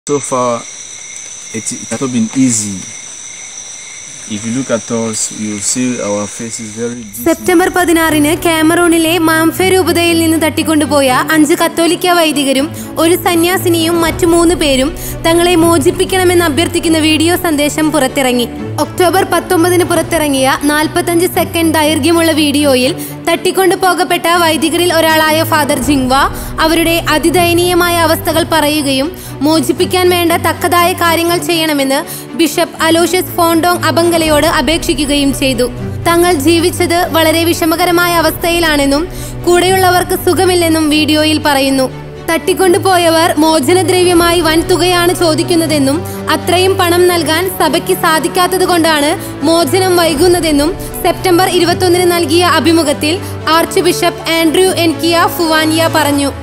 So far, it, it has not been easy. If you look at us, you'll see our faces very dismal. September പതിനാറിന് കാമറൂണിലെ മാംഫെ രൂപതയിൽ നിന്ന് തട്ടിക്കൊണ്ടുപോയ അഞ്ച് കത്തോലിക്ക വൈദികരും ഒരു സന്യാസിനിയും മറ്റു മൂന്ന് പേരും തങ്ങളെ മോചിപ്പിക്കണമെന്ന് അഭ്യർത്ഥിക്കുന്ന വീഡിയോ സന്ദേശം പുറത്തിറങ്ങി ഒക്ടോബർ പത്തൊമ്പതിന് പുറത്തിറങ്ങിയ നാൽപ്പത്തഞ്ച് സെക്കൻഡ് ദൈർഘ്യമുള്ള വീഡിയോയിൽ തട്ടിക്കൊണ്ടു പോകപ്പെട്ട വൈദികരിൽ ഒരാളായ ഫാദർ ജിങ്വ അവരുടെ അതിദയനീയമായ അവസ്ഥകൾ പറയുകയും മോചിപ്പിക്കാൻ വേണ്ട തക്കതായ കാര്യങ്ങൾ ചെയ്യണമെന്ന് ബിഷപ്പ് അലോഷ്യസ് ഫോണ്ടോങ് അബങ്കലയോട് അപേക്ഷിക്കുകയും ചെയ്തു തങ്ങൾ ജീവിച്ചത് വളരെ വിഷമകരമായ അവസ്ഥയിലാണെന്നും കൂടെയുള്ളവർക്ക് സുഖമില്ലെന്നും വീഡിയോയിൽ പറയുന്നു തട്ടിക്കൊണ്ടുപോയവർ മോചനദ്രവ്യമായി വൻ തുകയാണ് ചോദിക്കുന്നതെന്നും അത്രയും പണം നൽകാൻ സഭയ്ക്ക് സാധിക്കാത്തതുകൊണ്ടാണ് മോചനം വൈകുന്നതെന്നും സെപ്റ്റംബർ ഇരുപത്തൊന്നിന് നൽകിയ അഭിമുഖത്തിൽ archbishop Andrew Nkea Fuanya പറഞ്ഞു